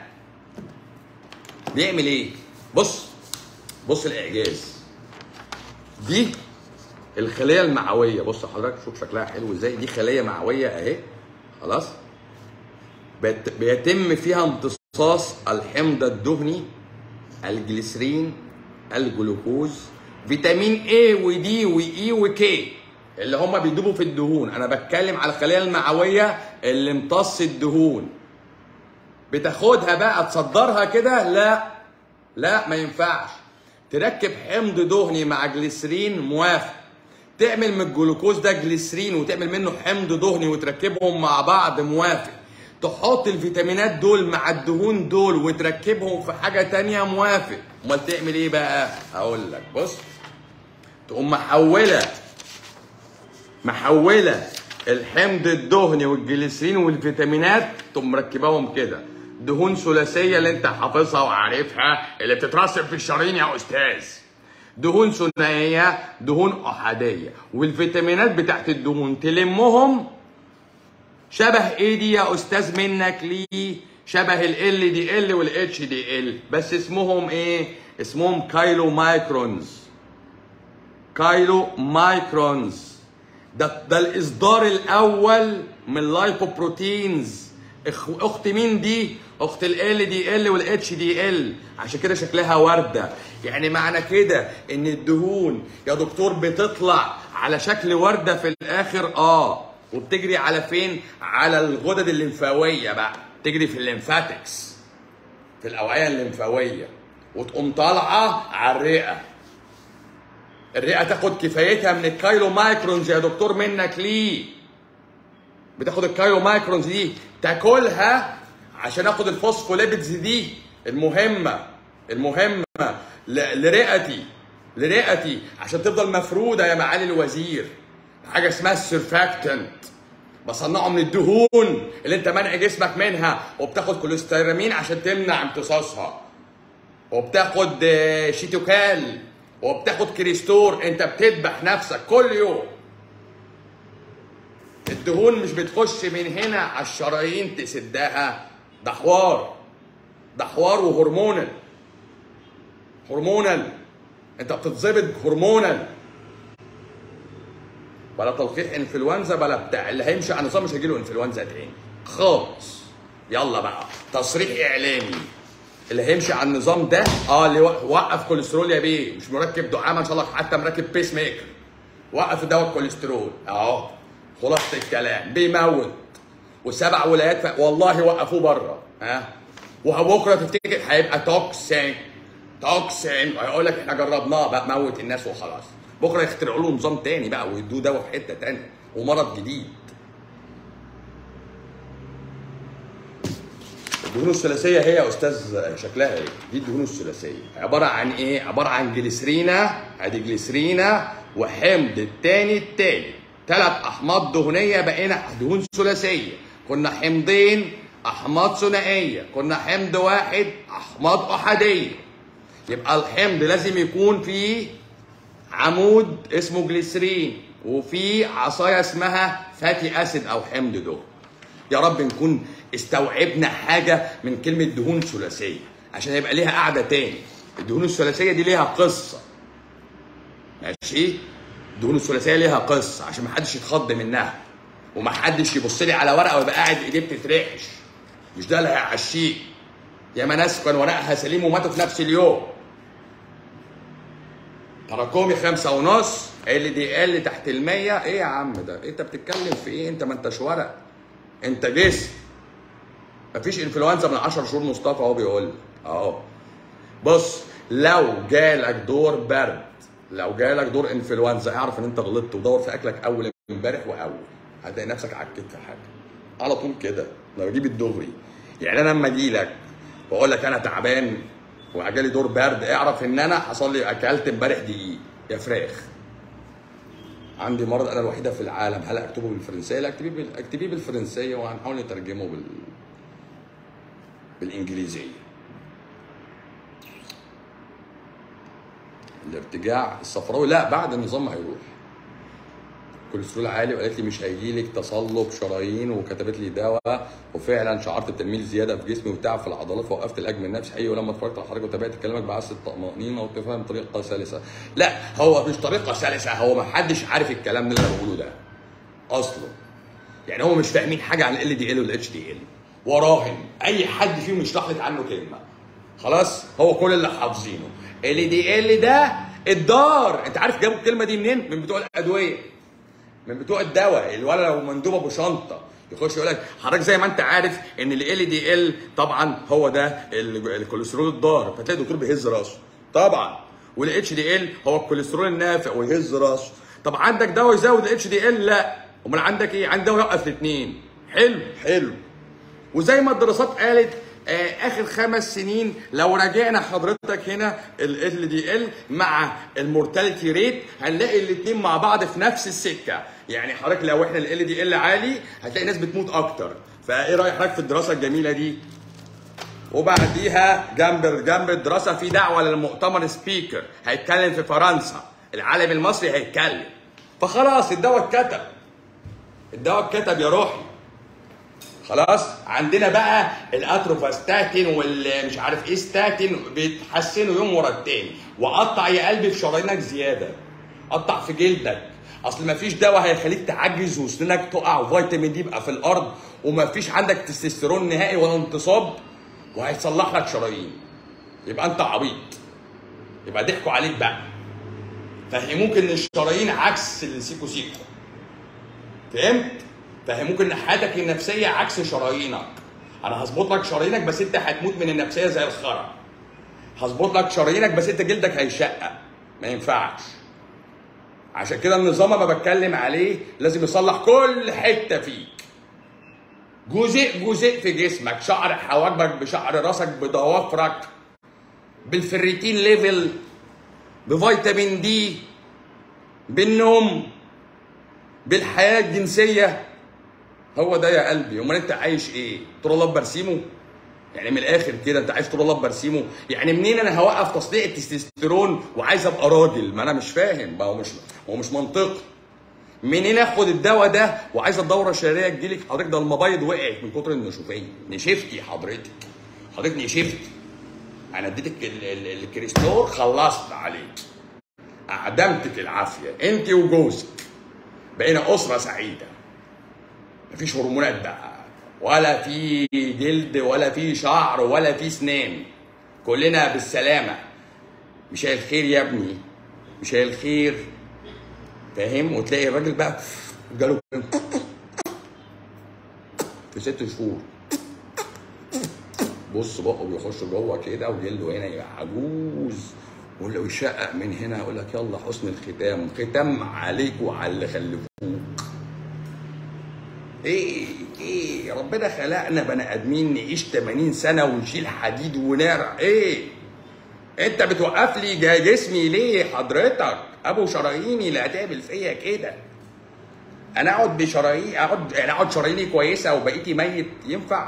بيعمل ايه بص بص الاعجاز دي الخليه المعويه بص حضرتك شوف شكلها حلو ازاي دي خليه معويه اهي خلاص بيت- بيتم فيها امتصاص الحمض الدهني الجليسرين الجلوكوز فيتامين A ودي وإي وكي اللي هم بيدوبوا في الدهون انا بتكلم على الخليه المعويه اللي امتص الدهون بتاخدها بقى تصدرها كده لا لا ما ينفعش تركب حمض دهني مع جليسرين موافق تعمل من الجلوكوز ده جليسرين وتعمل منه حمض دهني وتركبهم مع بعض موافق تحط الفيتامينات دول مع الدهون دول وتركبهم في حاجه تانية موافق امال تعمل ايه بقى هقول لك بص تقوم محوله محوله الحمض الدهني والجليسرين والفيتامينات تقوم مركباهم كده دهون ثلاثيه اللي انت حافظها وعارفها اللي بتترسب في الشرايين يا استاذ دهون ثنائيه دهون احاديه والفيتامينات بتاعت الدهون تلمهم شبه ايه دي يا استاذ منك ليه شبه ال دي ال والاتش دي ال بس اسمهم ايه اسمهم كايلو مايكرونز كايلو مايكرونز ده ده الاصدار الاول من اللايبوبروتينز إخ- اخت مين دي اخت ال دي ال والاتش دي ال عشان كده شكلها ورده يعني معنى كده ان الدهون يا دكتور بتطلع على شكل ورده في الاخر اه وبتجري على فين على الغدد الليمفاويه بقى تجري في الليمفاتكس في الاوعيه الليمفاويه وتقوم طالعه على الرئه الرئه تاخد كفايتها من الكايلو مايكرونز يا دكتور منك ليه بتاخد الكايلو مايكرونز دي تاكلها عشان اخد الفوسفوليبيدز دي المهمه المهمه ل- لرئتي لرئتي عشان تفضل مفروده يا معالي الوزير حاجه اسمها السيرفاكتنت بصنعه من الدهون اللي انت منع جسمك منها وبتاخد كوليسترامين عشان تمنع امتصاصها وبتاخد آه، شيتوكال وبتاخد كريستور انت بتذبح نفسك كل يوم الدهون مش بتخش من هنا على الشرايين تسدها ده حوار ده حوار وهرمونال هرمونال انت بتتظبط هرمونال بلا تلقيح انفلونزا بلا بتاع اللي هيمشي على نظام مش هيجيله انفلونزا تاني خالص يلا بقى تصريح اعلامي اللي هيمشي على النظام ده اه اللي وق- وقف كوليسترول يا بيه مش مركب دعامه ان شاء الله حتى مركب بيس ميكر وقف دواء الكوليسترول اهو خلاصه الكلام بيموت وسبع ولايات ف... والله وقفوه بره ها وبكره تفتكر هيبقى توكسين توكسين وهيقول لك احنا جربناه بقى موت الناس وخلاص بكره يخترعوا له نظام تاني بقى ويدوه دواء في حته تانيه ومرض جديد الدهون الثلاثيه هي يا استاذ شكلها ايه؟ دي الدهون الثلاثيه عباره عن ايه؟ عباره عن جليسرينا ادي جليسرينا وحمض التاني التالي ثلاث احماض دهنيه بقينا دهون ثلاثيه كنا حمضين احماض ثنائيه كنا حمض واحد احماض احاديه يبقى الحمض لازم يكون فيه عمود اسمه جليسرين وفي عصايه اسمها فاتي اسيد او حمض دهن يا رب نكون استوعبنا حاجه من كلمه دهون ثلاثيه عشان يبقى ليها قاعده تاني الدهون الثلاثيه دي ليها قصه ماشي الدهون الثلاثيه ليها قصه عشان ما حدش يتخض منها وما حدش يبص لي على ورقه ويبقى قاعد ايديه بتترعش مش ده اللي هيعشيه ياما ناس كان ورقها سليم وماتوا في نفس اليوم تراكمي خمسة ونص ال دي ال تحت المية ايه يا عم ده انت بتتكلم في ايه انت ما انتش ورق انت جسم مفيش انفلونزا من 10 شهور مصطفى اهو بيقول لك. اهو بص لو جالك دور برد لو جالك دور انفلونزا اعرف ان انت غلطت ودور في اكلك اول امبارح واول هتلاقي نفسك عكيت في حاجه على طول كده انا بجيب الدغري يعني انا لما اجي لك واقول لك انا تعبان وجالي دور برد اعرف ان انا حصل لي اكلت امبارح دقيق يا فراخ عندي مرض انا الوحيده في العالم هل اكتبه بالفرنسيه؟ لا اكتبيه بال- اكتبيه بالفرنسيه وهنحاول نترجمه بال بالانجليزيه. الارتجاع الصفراوي لا بعد النظام هيروح. كوليسترول عالي وقالت لي مش هيجي لك تصلب شرايين وكتبت لي دواء وفعلا شعرت بتنميل زياده في جسمي وتعب في العضلات فوقفت الاجمل نفسي حقيقي ولما اتفرجت على حضرتك وتابعت كلامك بعثت الطمانينه وتفهم طريقه سلسه. لا هو مش طريقه سلسه هو ما حدش عارف الكلام اللي انا بقوله ده. اصلا يعني هم مش فاهمين حاجه عن ال دي ال والاتش دي ال وراهن اي حد فيهم يشرح لك عنه كلمه خلاص هو كل اللي حافظينه ال دي ال ده الدار انت عارف جابوا الكلمه دي منين من بتوع الادويه من بتوع الدواء الولد لو مندوب ابو شنطه يخش يقول لك حضرتك زي ما انت عارف ان ال دي ال طبعا هو ده ال- الكوليسترول الضار فتلاقي الدكتور بيهز راسه طبعا والاتش دي ال هو الكوليسترول النافع ويهز راسه طب عندك دواء يزود الاتش دي ال لا امال عندك ايه عندك دواء يوقف الاثنين حلو حلو وزي ما الدراسات قالت آه اخر خمس سنين لو راجعنا حضرتك هنا ال دي ال مع المورتاليتي ريت هنلاقي الاثنين مع بعض في نفس السكه يعني حضرتك لو احنا ال دي ال عالي هتلاقي ناس بتموت اكتر فايه رايك حضرتك في الدراسه الجميله دي وبعديها جنب جنب الدراسه في دعوه للمؤتمر سبيكر هيتكلم في فرنسا العالم المصري هيتكلم فخلاص الدواء اتكتب الدواء اتكتب يا روحي خلاص عندنا بقى الاتروفاستاتين والمش عارف ايه ستاتين بيتحسنوا يوم ورا التاني وقطع يا قلبي في شرايينك زياده قطع في جلدك اصل ما فيش دواء هيخليك تعجز وسنانك تقع وفيتامين دي يبقى في الارض وما فيش عندك تستوستيرون نهائي ولا انتصاب وهيصلح لك شرايين يبقى انت عبيط يبقى ضحكوا عليك بقى فهموك ان الشرايين عكس السيكو سيكو فهمت؟ فهموك ان حياتك النفسيه عكس شرايينك انا هظبط لك شرايينك بس انت هتموت من النفسيه زي الخرا هظبط لك شرايينك بس انت جلدك هيشقق ما ينفعش عشان كده النظام ما بتكلم عليه لازم يصلح كل حته فيك جزء جزء في جسمك شعر حواجبك بشعر راسك بضوافرك بالفريتين ليفل بفيتامين دي بالنوم بالحياه الجنسيه هو ده يا قلبي امال انت عايش ايه طول الله برسيمه يعني من الاخر كده انت عايش طول الله برسيمه يعني منين انا هوقف تصنيع التستوستيرون وعايز ابقى راجل ما انا مش فاهم ما هو مش هو مش منطقي منين اخد الدواء ده وعايز الدوره الشهريه تجيلك حضرتك ده المبايض وقعت من كتر النشوفيه نشفتي حضرتك حضرتك نشفتي انا اديتك ال- ال- الكريستور خلصت عليك اعدمتك العافيه انت وجوزك بقينا اسره سعيده مفيش هرمونات بقى ولا في جلد ولا في شعر ولا في سنان كلنا بالسلامه مش هي الخير يا ابني مش هي الخير فاهم وتلاقي الراجل بقى جاله في ست شهور بص بقه بيخش جوه كده وجلده هنا يبقى عجوز ولو يشقق من هنا يقول لك يلا حسن الختام ختام عليك وعلى اللي خلفوك ايه ايه ربنا خلقنا بني ادمين نعيش 80 سنه ونشيل حديد ونار ايه انت بتوقف لي جا- جسمي ليه حضرتك ابو شراييني اللي هتعمل فيا كده انا اقعد بشرايين اقعد انا اقعد شراييني كويسه وبقيتي ميت ينفع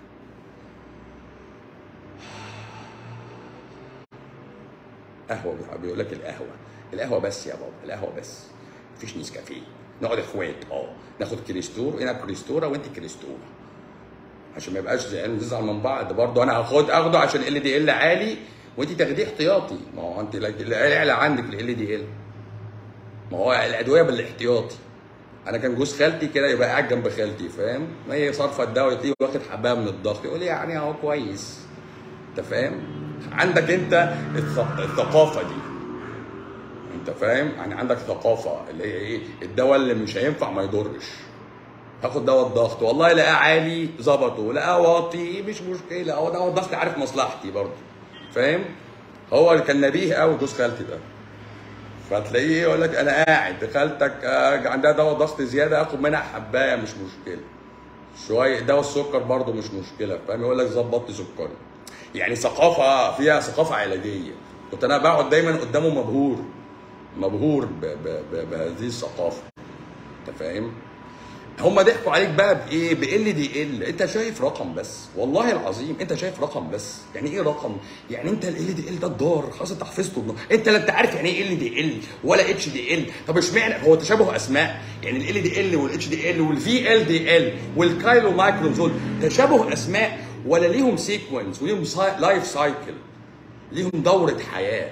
قهوه بيقول لك القهوه القهوه بس يا بابا القهوه بس مفيش نسكافيه نقعد اخوات اه ناخد كريستور انا كريستوره وانت كريستوره عشان ما يبقاش زعلان نزعل من بعض برضه انا هاخد اخده عشان ال دي ال عالي وانت تاخديه احتياطي ما هو انت اعلى عندك ال دي ال ما هو الادويه بالاحتياطي انا كان جوز خالتي كده يبقى قاعد جنب خالتي فاهم ما هي صارفه الدواء تلاقيه واخد حبايه من الضغط يقول لي يعني اهو كويس انت فاهم عندك انت الث- الثقافه دي انت فاهم يعني عندك ثقافه اللي هي ايه الدواء اللي مش هينفع ما يضرش هاخد دواء الضغط والله لقاه عالي ظبطه لقاه واطي مش مشكله هو دواء الضغط عارف مصلحتي برضه فاهم هو اللي كان نبيه قوي جوز خالتي ده فتلاقيه يقول لك انا قاعد خالتك آه، عندها دواء ضغط زياده اخد منها حبايه مش مشكله شويه دواء السكر برضه مش مشكله فاهم يقول لك ظبطت سكري يعني ثقافه فيها ثقافه علاجيه كنت انا بقعد دايما قدامه مبهور مبهور ب- ب- ب- بهذه الثقافه انت فاهم هم ضحكوا عليك بقى بايه؟ بال دي ال، انت شايف رقم بس، والله العظيم انت شايف رقم بس، يعني ايه رقم؟ يعني انت ال دي ال ده الدار، خلاص انت حفظته انت لا انت عارف يعني ايه ال دي ال ولا اتش دي ال، طب اشمعنى هو تشابه اسماء، يعني ال دي ال والاتش دي ال والفي ال دي ال والكايلو مايكرون دول تشابه اسماء ولا ليهم سيكونس وليهم لايف سايكل ليهم دوره حياه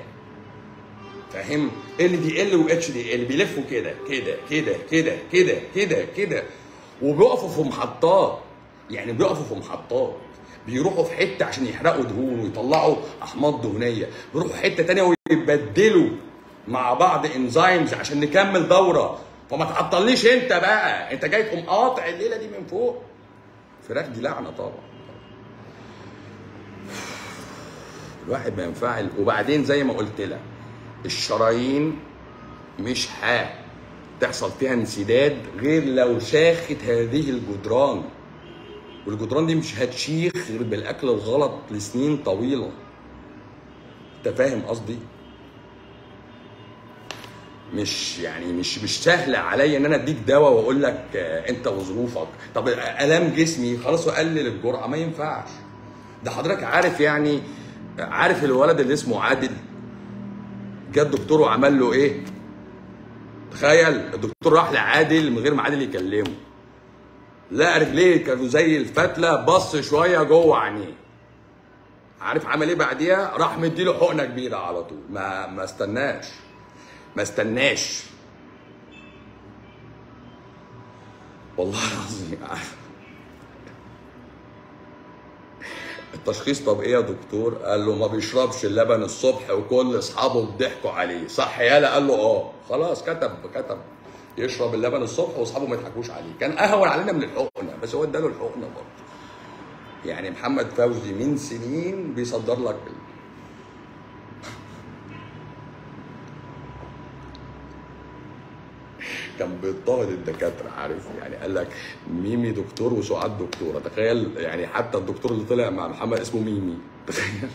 فاهم ال دي ال واتش دي ال بيلفوا كده كده كده كده كده كده كده وبيقفوا في محطات يعني بيقفوا في محطات بيروحوا في حته عشان يحرقوا دهون ويطلعوا احماض دهنيه بيروحوا حته تانية ويبدلوا مع بعض انزيمز عشان نكمل دوره فما تعطليش انت بقى انت جاي تقوم قاطع الليله دي من فوق فراخ دي لعنه طبعا الواحد ما ينفعل وبعدين زي ما قلت لك الشرايين مش ها تحصل فيها انسداد غير لو شاخت هذه الجدران والجدران دي مش هتشيخ غير بالاكل الغلط لسنين طويله انت فاهم قصدي مش يعني مش مش سهل عليا ان انا اديك دواء واقول لك آه، انت وظروفك طب الام جسمي خلاص واقلل الجرعه ما ينفعش ده حضرتك عارف يعني عارف الولد اللي اسمه عادل جه الدكتور وعمل له ايه تخيل الدكتور راح لعادل من غير ما عادل يكلمه لا رجليه كانوا زي الفتله بص شويه جوه عينيه عارف عمل ايه بعديها راح مديله حقنه كبيره على طول ما ما استناش ما استناش والله العظيم التشخيص طب ايه يا دكتور؟ قال له ما بيشربش اللبن الصبح وكل اصحابه ضحكوا عليه، صح يالا؟ قال له اه، خلاص كتب كتب يشرب اللبن الصبح واصحابه ما يضحكوش عليه، كان اهون علينا من الحقنه بس هو اداله الحقنه برضه. يعني محمد فوزي من سنين بيصدر لك ال- كان بيضطهد الدكاتره عارف يعني قال لك ميمي دكتور وسعاد دكتوره تخيل يعني حتى الدكتور اللي طلع مع محمد اسمه ميمي تخيل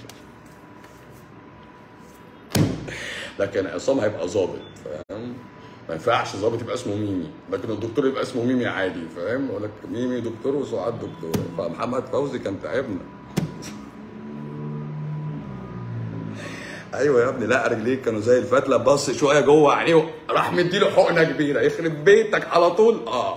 لكن عصام هيبقى ظابط فاهم ما ينفعش ظابط يبقى اسمه ميمي لكن الدكتور يبقى اسمه ميمي عادي فاهم يقول لك ميمي دكتور وسعاد دكتور فمحمد فوزي كان تعبنا ايوه يا ابني لا رجليك كانوا زي الفتله بص شويه جوه عينيه راح مديله حقنه كبيره يخرب بيتك على طول اه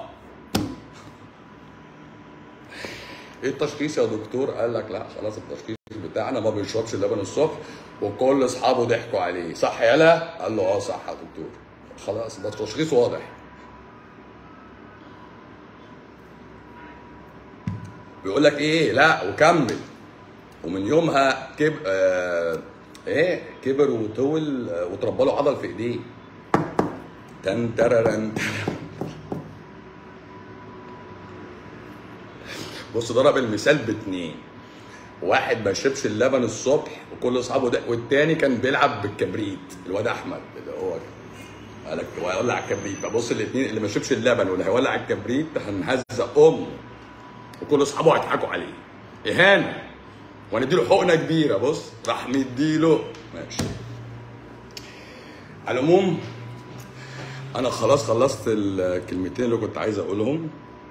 ايه التشخيص يا دكتور؟ قال لك لا خلاص التشخيص بتاعنا ما بيشربش اللبن الصبح وكل اصحابه ضحكوا عليه، صح يالا؟ قال له اه صح يا دكتور. خلاص ده التشخيص واضح. بيقول لك ايه؟ لا وكمل. ومن يومها كب آه ايه كبر وطول آه، وتربى له عضل في ايديه. تن تررن تررن. بص ضرب المثال باتنين واحد ما يشربش اللبن الصبح وكل اصحابه ده والتاني كان بيلعب بالكبريت الواد احمد اللي هو قال لك هو هيولع الكبريت فبص الاثنين اللي ما يشربش اللبن واللي هيولع الكبريت هنهزق امه وكل اصحابه هيضحكوا عليه اهانه ونديله حقنه كبيره بص راح مديله ماشي على العموم انا خلاص خلصت الكلمتين اللي كنت عايز اقولهم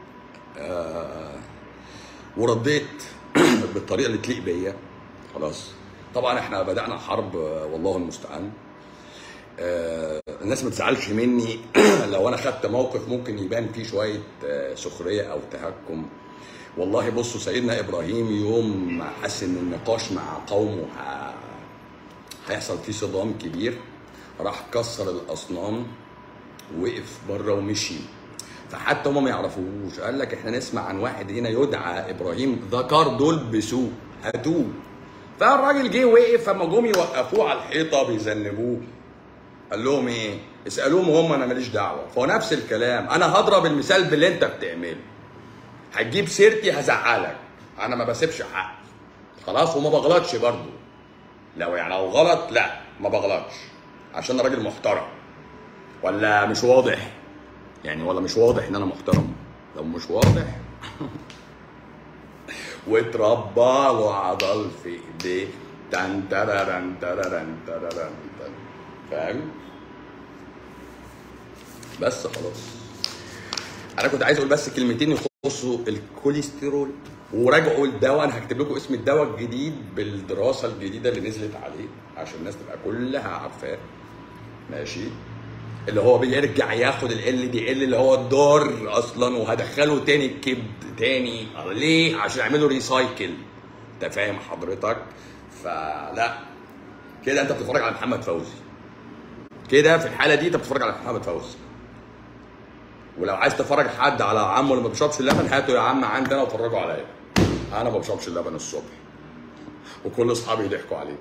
ورديت بالطريقه اللي تليق بيا خلاص طبعا احنا بدانا حرب آه، والله المستعان آه، الناس ما تزعلش مني لو انا خدت موقف ممكن يبان فيه شويه آه، سخريه او تهكم والله بصوا سيدنا ابراهيم يوم ما حس ان النقاش مع قومه ه- هيحصل فيه صدام كبير راح كسر الاصنام وقف بره ومشي فحتى هم ما يعرفوهوش قال لك احنا نسمع عن واحد هنا يدعى ابراهيم ذكر دول بسوء هاتوه فالراجل جه وقف فما جم يوقفوه على الحيطه بيذنبوه قال لهم ايه؟ اسالوهم هم انا ماليش دعوه فهو نفس الكلام انا هضرب المثال باللي انت بتعمله هتجيب سيرتي هزعلك انا ما بسيبش حق خلاص وما بغلطش برضو لو يعني لو غلط لا ما بغلطش عشان أنا راجل محترم ولا مش واضح يعني ولا مش واضح ان انا محترم لو مش واضح واتربى له عضل في ايديه تن تررن تررن تررن تن. فاهم بس خلاص انا كنت عايز اقول بس كلمتين يخصوا الكوليسترول وراجعوا الدواء انا هكتب لكم اسم الدواء الجديد بالدراسه الجديده اللي نزلت عليه عشان الناس تبقى كلها عارفاه ماشي اللي هو بيرجع ياخد ال دي ال اللي هو الضار اصلا وهدخله تاني الكبد تاني ليه؟ عشان يعملوا ريسايكل انت فاهم حضرتك؟ فلا كده انت بتتفرج على محمد فوزي كده في الحاله دي انت بتتفرج على محمد فوزي ولو عايز تفرج حد على عمه اللي ما بيشربش اللبن هاته يا عم عندنا وفرجوا عليا انا ما بشربش اللبن الصبح وكل اصحابي يضحكوا عليه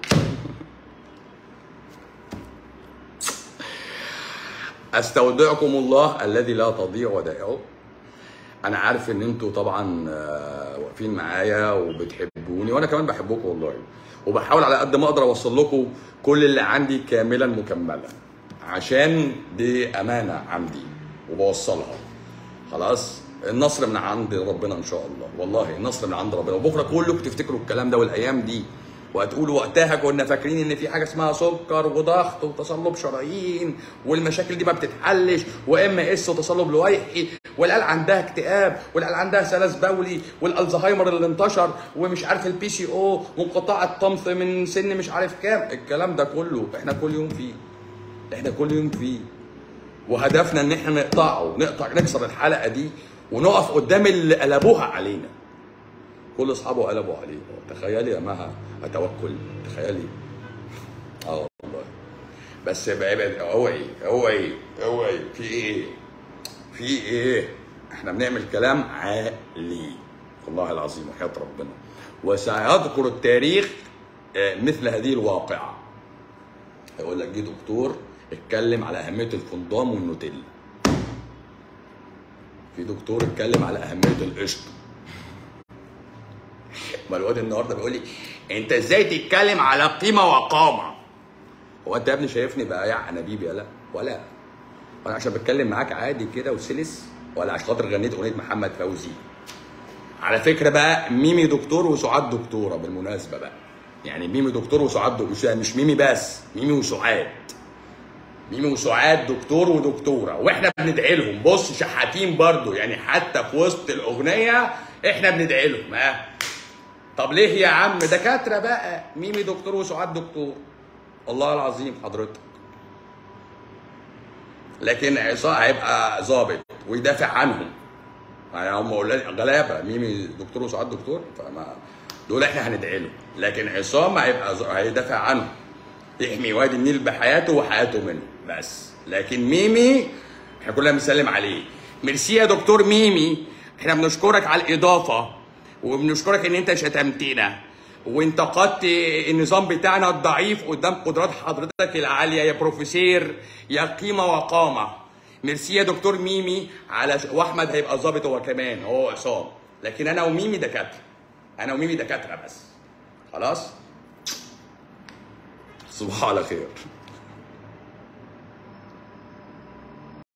استودعكم الله الذي لا تضيع ودائعه انا عارف ان انتوا طبعا آه، واقفين معايا وبتحبوني وانا كمان بحبكم والله وبحاول على قد ما اقدر اوصل لكم كل اللي عندي كاملا مكملا عشان دي امانه عندي وبوصلها خلاص النصر من عند ربنا ان شاء الله والله النصر من عند ربنا وبكره كلكم تفتكروا الكلام ده والايام دي وهتقولوا وقتها كنا فاكرين ان في حاجه اسمها سكر وضغط وتصلب شرايين والمشاكل دي ما بتتحلش وام اس وتصلب لويحي والعيال عندها اكتئاب والعيال عندها سلس بولي والالزهايمر اللي انتشر ومش عارف البي سي او وانقطاع الطمث من سن مش عارف كام الكلام ده كله احنا كل يوم فيه احنا كل يوم فيه وهدفنا ان احنا نقطعه نقطع نكسر الحلقه دي ونقف قدام اللي قلبوها علينا كل اصحابه قلبوا عليه تخيلي يا مها اتوكل تخيلي اه والله بس بقى بقى- اوعي اوعي اوعي في ايه في ايه احنا بنعمل كلام عالي والله العظيم وحياة ربنا وسيذكر التاريخ آه، مثل هذه الواقعة هيقول لك جه دكتور اتكلم على أهمية الكوندوم والنوتيلا في دكتور اتكلم على أهمية القشطة ما الواد النهارده بيقول لي انت ازاي تتكلم على قيمه وقامه هو انت يا ابني شايفني بقى يا انابيب يلا ولا وانا عشان بتكلم معاك عادي كده وسلس ولا عشان خاطر غنيت اغنيه محمد فوزي على فكره بقى ميمي دكتور وسعاد دكتوره بالمناسبه بقى يعني ميمي دكتور وسعاد دكتوره مش ميمي بس ميمي وسعاد ميمي وسعاد دكتور ودكتوره واحنا بندعي لهم بص شحاتين برضو يعني حتى في وسط الاغنيه احنا بندعي لهم ها طب ليه يا عم دكاتره بقى ميمي دكتور وسعاد دكتور والله العظيم حضرتك لكن عصام هيبقى ظابط ويدافع عنهم يعني هم أولاد غلابه ميمي دكتور وسعاد دكتور فما دول احنا هندعي له لكن عصام هيبقى ز- هيدافع عنه يحمي وادي النيل بحياته وحياته منه بس لكن ميمي احنا كلنا بنسلم عليه ميرسي يا دكتور ميمي احنا بنشكرك على الاضافه وبنشكرك ان انت شتمتنا وانتقدت النظام بتاعنا الضعيف قدام قدرات حضرتك العاليه يا بروفيسير يا قيمه وقامه ميرسي يا دكتور ميمي على ش... واحمد هيبقى ظابط هو كمان هو عصام لكن انا وميمي دكاتره انا وميمي دكاتره بس خلاص صباح على خير